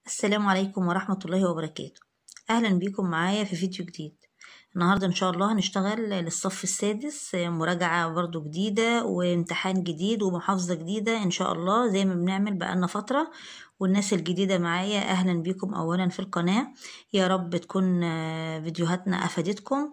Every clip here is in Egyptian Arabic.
السلام عليكم ورحمة الله وبركاته أهلا بيكم معايا في فيديو جديد النهاردة إن شاء الله هنشتغل للصف السادس مراجعة برضو جديدة وامتحان جديد ومحافظة جديدة إن شاء الله زي ما بنعمل بقالنا فترة والناس الجديدة معايا أهلا بيكم أولا في القناة يا رب تكون آه، فيديوهاتنا أفادتكم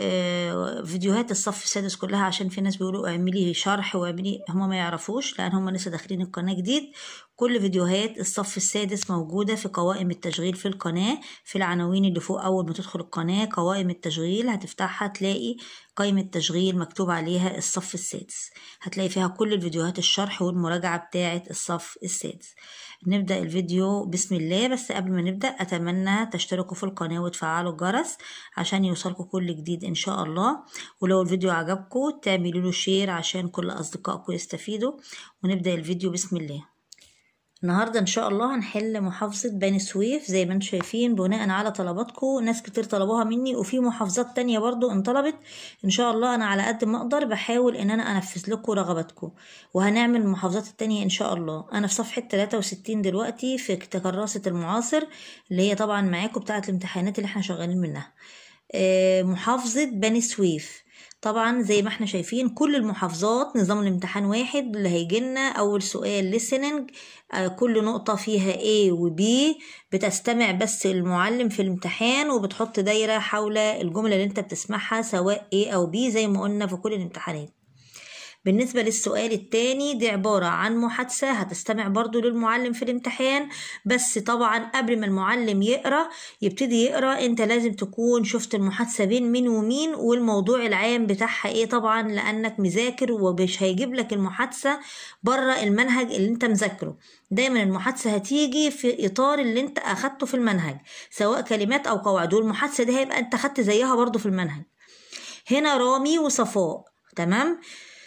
آه، فيديوهات الصف السادس كلها عشان في ناس بيقولوا اعملي شرح واعملي هما ما يعرفوش لأن هما لسه داخلين القناة جديد كل فيديوهات الصف السادس موجودة في قوائم التشغيل في القناة في العناوين اللي فوق أول ما تدخل القناة قوائم التشغيل هتفتحها تلاقي قائمة تشغيل مكتوب عليها الصف السادس هتلاقي فيها كل الفيديوهات الشرح والمراجعة بتاعة الصف السادس نبدأ الفيديو بسم الله بس قبل ما نبدأ أتمنى تشتركوا في القناة وتفعلوا الجرس عشان يوصلكوا كل جديد إن شاء الله ولو الفيديو عجبكم تعملوا له شير عشان كل أصدقائكم يستفيدوا ونبدأ الفيديو بسم الله النهاردة إن شاء الله هنحل محافظة بني سويف زي ما انتم شايفين بناء على طلباتكم ناس كتير طلبوها مني وفي محافظات تانية برضو انطلبت إن شاء الله أنا على قد ما أقدر بحاول إن أنا أنفذ لكم رغباتكم وهنعمل المحافظات التانية إن شاء الله أنا في صفحة 63 دلوقتي في كراسة المعاصر اللي هي طبعا معاكم بتاعة الامتحانات اللي احنا شغالين منها آه، محافظة بني سويف طبعا زي ما احنا شايفين كل المحافظات نظام الامتحان واحد اللي هيجيلنا اول سؤال listening آه، كل نقطة فيها A و B بتستمع بس المعلم في الامتحان وبتحط دايرة حول الجملة اللي انت بتسمعها سواء A او B زي ما قلنا في كل الامتحانات بالنسبة للسؤال التاني دي عبارة عن محادثة هتستمع برضو للمعلم في الامتحان بس طبعا قبل ما المعلم يقرأ يبتدي يقرأ انت لازم تكون شفت المحادثة بين مين ومين والموضوع العام بتاعها ايه طبعا لانك مذاكر ومش هيجيب لك المحادثة بره المنهج اللي انت مذاكره دايما المحادثة هتيجي في اطار اللي انت اخدته في المنهج سواء كلمات او قواعد والمحادثة دي هيبقى انت اخدت زيها برضو في المنهج هنا رامي وصفاء تمام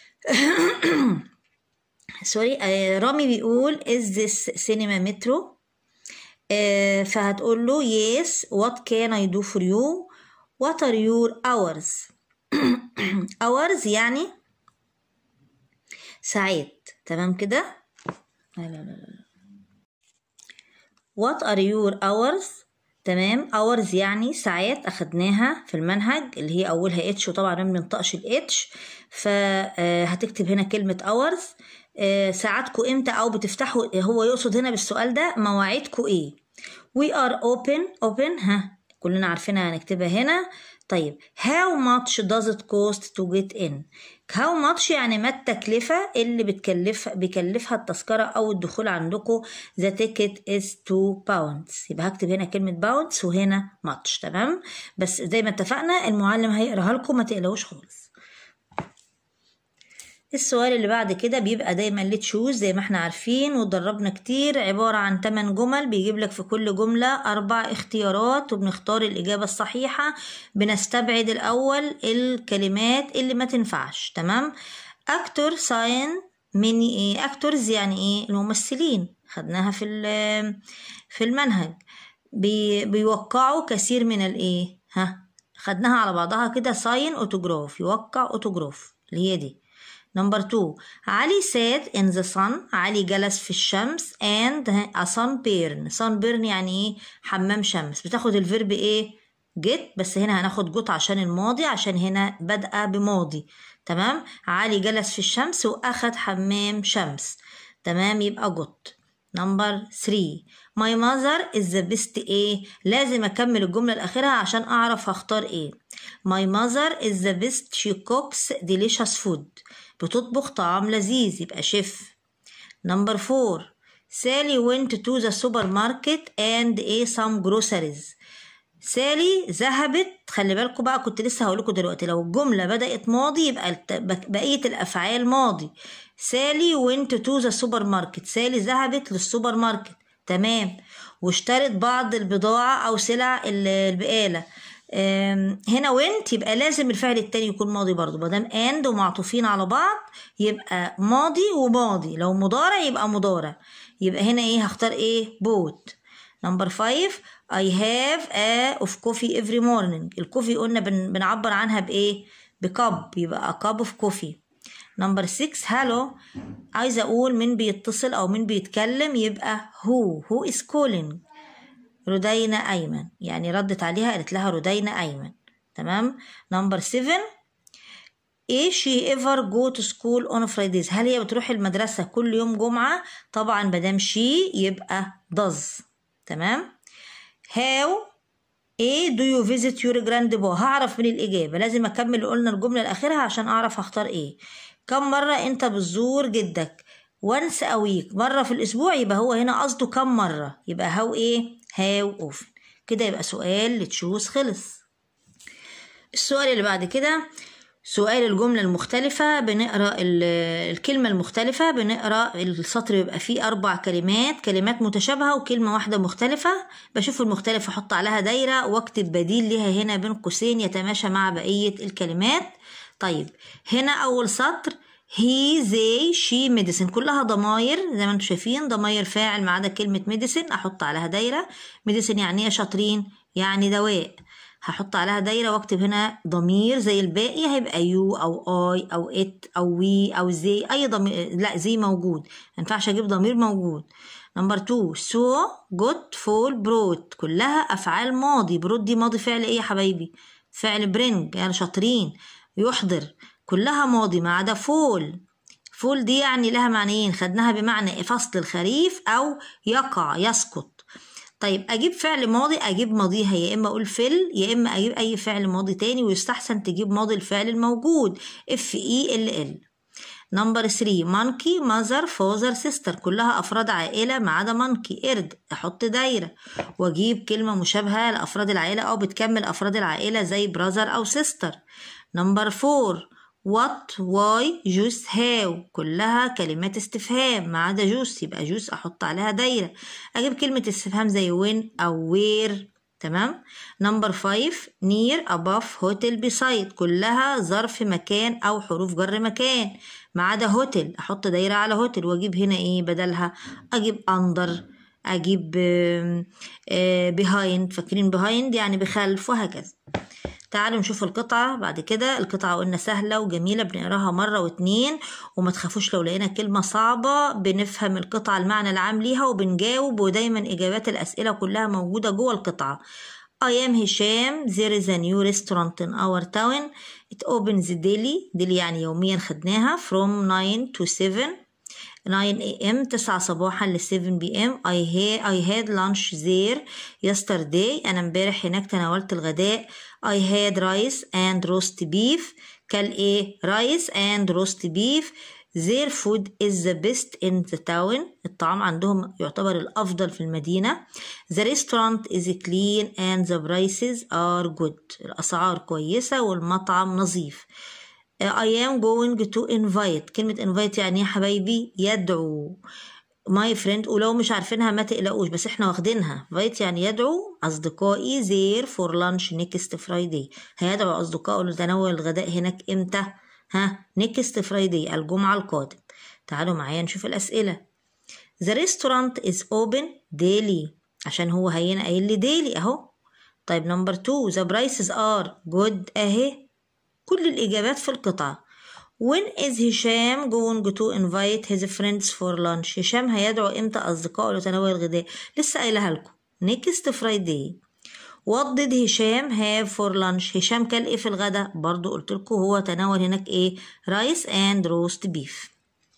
سوري آه، رامي بيقول is this cinema metro آه، فهتقول له yes what can I do for you what are your hours hours يعني ساعات تمام كده لا لا لا لا what are your hours تمام hours يعني ساعات أخدناها في المنهج اللي هي أولها اتش وطبعا ما بننطقش الاتش فهتكتب هنا كلمة hours آه، ساعاتكم امتى أو بتفتحوا هو يقصد هنا بالسؤال ده مواعيدكم ايه we are open open ها كلنا عارفينها هنكتبها هنا طيب how much does it cost to get in how much يعني ما التكلفة اللي بتكلف بيكلفها التذكرة أو الدخول عندكم the ticket is 2 pounds يبقى هكتب هنا كلمة pounds وهنا much تمام بس زي ما اتفقنا المعلم هيقراها لكم ما تقلقوش خالص السؤال اللي بعد كده بيبقى دايما ليه تشوز زي ما احنا عارفين واتدربنا كتير عبارة عن 8 جمل بيجيب لك في كل جملة أربع اختيارات وبنختار الإجابة الصحيحة بنستبعد الأول الكلمات اللي ما تنفعش تمام أكتور ساين من ايه أكتورز يعني ايه الممثلين خدناها في ال- في المنهج بي بيوقعوا كثير من الايه ها خدناها على بعضها كده ساين اوتوجراف يوقع اوتوجراف اللي هي دي نمبر 2 علي sat in the sun علي جلس في الشمس and a sunburn sunburn يعني ايه حمام شمس بتاخد الفيرب ايه get بس هنا هناخد جوت عشان الماضي عشان هنا بادئه بماضي تمام علي جلس في الشمس واخد حمام شمس تمام يبقى جوت نمبر 3 my mother is the best ايه لازم اكمل الجملة الاخيرة عشان اعرف هختار ايه my mother is the best she cooks delicious food بتطبخ طعام لذيذ يبقى شيف نمبر 4 سالي went to the supermarket and ate some groceries سالي ذهبت خلي بالكم بقى كنت لسه هقول لكم دلوقتي لو الجملة بدأت ماضي يبقى الت- بق- بقية الأفعال ماضي سالي went to the supermarket سالي ذهبت للسوبر ماركت تمام واشترت بعض البضاعة أو سلع ال- البقالة أم، هنا went يبقى لازم الفعل التاني يكون ماضي برضو مادام and ومعطوفين على بعض يبقى ماضي وماضي لو مضارع يبقى مضارع يبقى هنا ايه هختار ايه بوت نمبر 5 I have a of coffee every morning الكوفي قلنا بن بنعبر عنها بإيه بكب يبقى a cup of coffee نمبر 6 هالو عايزة أقول مين بيتصل أو مين بيتكلم يبقى who who is calling رودينا أيمن يعني ردت عليها قالت لها رودينا أيمن تمام نمبر 7 ايه she ever go to school on Fridays هل هي بتروح المدرسة كل يوم جمعة طبعا مادام she يبقى does تمام how ايه do you visit your grandpa هعرف من الإجابة لازم أكمل قلنا الجملة الأخيرة عشان أعرف هختار ايه كم مرة أنت بتزور جدك once a week مرة في الأسبوع يبقى هو هنا قصده كم مرة يبقى how ايه how often كده يبقى سؤال لتشوز خلص السؤال اللي بعد كده سؤال الجملة المختلفة بنقرأ الكلمة المختلفة بنقرأ السطر بيبقى فيه أربع كلمات كلمات متشابهة وكلمة واحدة مختلفة بشوف المختلفة أحط عليها دايرة واكتب بديل ليها هنا بين قوسين يتماشى مع بقية الكلمات طيب هنا أول سطر هي زي شي ميديسن كلها ضماير زي ما انتم شايفين ضماير فاعل ما عدا كلمة ميديسن أحط عليها دايرة ميديسن يعني ايه شاطرين يعني دواء هحط عليها دايرة واكتب هنا ضمير زي الباقي هيبقى يو أو أي أو إت أو وي أو زي أي ضمير لا زي موجود مينفعش أجيب ضمير موجود نمبر تو سو جوت فول بروت كلها أفعال ماضي بروت دي ماضي فعل إيه يا حبايبي فعل برينج يعني شاطرين يحضر كلها ماضي ما عدا فول فول دي يعني لها معنيين خدناها بمعنى فصل الخريف أو يقع يسقط طيب اجيب فعل ماضي اجيب ماضيها يا اما اقول فل يا اما اجيب اي فعل ماضي تاني ويستحسن تجيب ماضي الفعل الموجود اف اي ال ال نمبر 3 مانكي ماذر فوزر سيستر كلها افراد عائله ما عدا مانكي قرد احط دايره واجيب كلمه مشابهه لافراد العائله او بتكمل افراد العائله زي براذر او سيستر نمبر 4 what why juice how كلها كلمات استفهام ما عدا جوس يبقى جوس احط عليها دايره اجيب كلمه استفهام زي when او where تمام نمبر 5 near above hotel beside كلها ظرف مكان او حروف جر مكان ما عدا هوتل احط دايره على هوتل واجيب هنا ايه بدلها اجيب under اجيب behind فاكرين behind يعني بخلف وهكذا تعالوا نشوف القطعة بعد كده القطعة قلنا سهلة وجميلة بنقراها مرة واتنين وما تخافوش لو لقينا كلمة صعبة بنفهم القطعة المعنى العام ليها وبنجاوب ودايما إجابات الأسئلة كلها موجودة جوه القطعة I am هشام there is a new restaurant in our town it opens daily daily يعني يوميا خدناها from 9 to 7 9 a.m. 9 صباحا ل 7 p.m. I had, I had lunch there yesterday أنا امبارح هناك تناولت الغداء I had rice and roast beef كل إيه rice and roast beef their food is the best in the town الطعام عندهم يعتبر الأفضل في المدينة the restaurant is clean and the prices are good الأسعار كويسة والمطعم نظيف I am going to invite كلمة invite يعني يا حبايبي يدعو my friend ولو مش عارفينها ما تقلقوش بس احنا واخدينها invite يعني يدعو أصدقائي there for lunch next Friday هيدعو أصدقائه لتناول الغداء هناك إمتى؟ ها next Friday الجمعة القادم تعالوا معايا نشوف الأسئلة The restaurant is open daily عشان هو هينا قايل لي daily أهو طيب نمبر 2 the prices are good أهي كل الإجابات في القطعة When is هشام going to invite his friends for lunch هشام هيدعو إمتى أصدقائه لتناول الغداء لسه قايلها لكم next Friday What did هشام have for lunch هشام كل إيه في الغداء برضو قلت لكم هو تناول هناك إيه rice and roast beef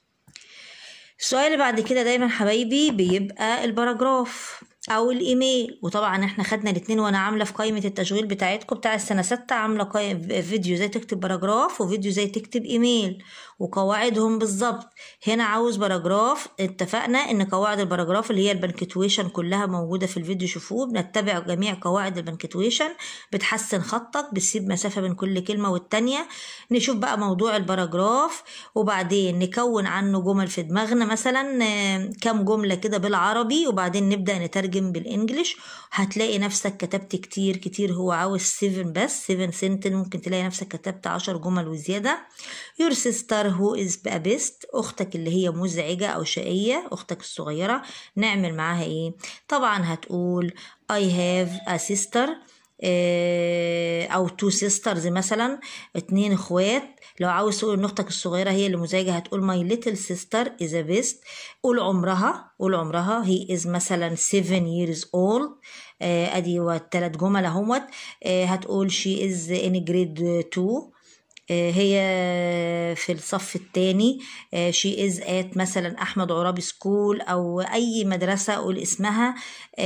السؤال اللي بعد كده دايما حبايبي بيبقى الباراجراف او الايميل وطبعا احنا خدنا الاتنين وانا عامله في قائمه التشغيل بتاعتكم بتاع السنه ستة عامله قائمة فيديو زي تكتب باراجراف وفيديو زي تكتب ايميل وقواعدهم بالظبط هنا عاوز باراجراف اتفقنا ان قواعد الباراجراف اللي هي البنكتويشن كلها موجوده في الفيديو شوفوه بنتبع جميع قواعد البنكتويشن بتحسن خطك بتسيب مسافه بين كل كلمه والتانيه نشوف بقى موضوع الباراجراف وبعدين نكون عنه جمل في دماغنا مثلا كام جمله كده بالعربي وبعدين نبدا نترجم تترجم بالانجلش هتلاقي نفسك كتبت كتير كتير هو عاوز 7 بس 7 سنتن ممكن تلاقي نفسك كتبت 10 جمل وزيادة your sister who is a best أختك اللي هي مزعجة أو شقية أختك الصغيرة نعمل معاها إيه طبعا هتقول I have a sister آه، او تو سيسترز مثلا اتنين اخوات لو عاوز تقول ان اختك الصغيره هي اللي مزعجه هتقول ماي ليتل سيستر از بيست قول عمرها قول عمرها هي از مثلا 7 years old آه، ادي والتلات جمل اهوت آه، هتقول شي از ان جريد 2 هي في الصف الثاني شي از ات مثلا احمد عرابي سكول او اي مدرسه قول اسمها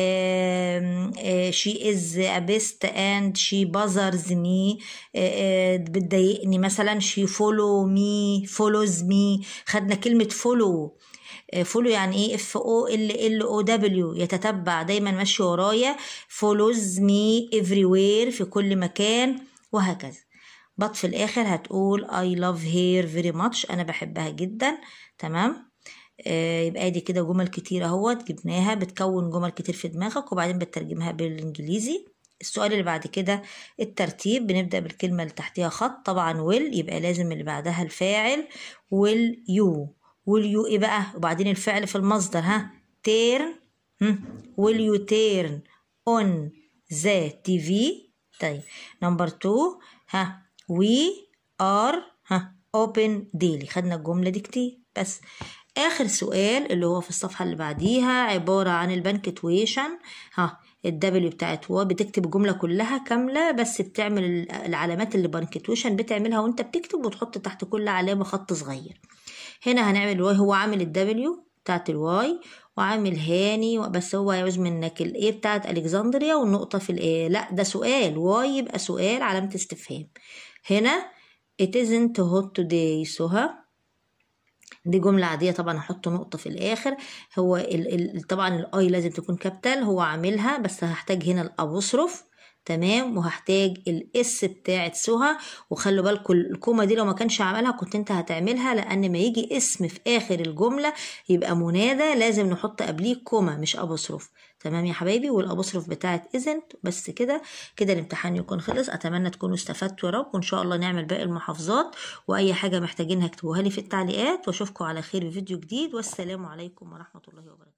شي از ا بيست اند شي بازرز مي بتضايقني مثلا شي فولو مي فولوز مي خدنا كلمه فولو فولو يعني ايه اف او ال ال او دبليو يتتبع دايما ماشي ورايا فولوز مي افري وير في كل مكان وهكذا بط في الاخر هتقول I love her very much انا بحبها جدا تمام آه يبقى دي كده جمل كتير اهوت جبناها بتكون جمل كتير في دماغك وبعدين بتترجمها بالانجليزي السؤال اللي بعد كده الترتيب بنبدأ بالكلمة اللي تحتها خط طبعا will يبقى لازم اللي بعدها الفاعل will you will you ايه بقى وبعدين الفعل في المصدر ها turn will you turn on the TV طيب نمبر 2 ها we are ها open daily خدنا الجملة دي كتير بس آخر سؤال اللي هو في الصفحة اللي بعديها عبارة عن البنكتويشن ها الدبليو بتاعت و بتكتب الجملة كلها كاملة بس بتعمل العلامات اللي بنكتويشن بتعملها وانت بتكتب وتحط تحت كل علامة خط صغير هنا هنعمل واي هو عامل الدبليو بتاعت الواي وعامل هاني بس هو عاوز منك الايه بتاعت الكسندريا والنقطة في الايه لا ده سؤال واي يبقى سؤال علامة استفهام هنا it isn't hot today سهى دي جملة عادية طبعا هحط نقطة في الآخر هو ال ال طبعا الأي لازم تكون كابيتال هو عاملها بس هحتاج هنا الأبوستروف تمام وهحتاج الاس بتاعت سهى وخلوا بالكم الكومه دي لو ما كانش عملها كنت انت هتعملها لان ما يجي اسم في اخر الجمله يبقى منادى لازم نحط قبليه كومه مش ابوستروف تمام يا حبايبي والابوستروف بتاعت ازنت بس كده كده الامتحان يكون خلص اتمنى تكونوا استفدتوا يا رب وان شاء الله نعمل باقي المحافظات واي حاجه محتاجينها اكتبوها لي في التعليقات واشوفكم على خير في فيديو جديد والسلام عليكم ورحمه الله وبركاته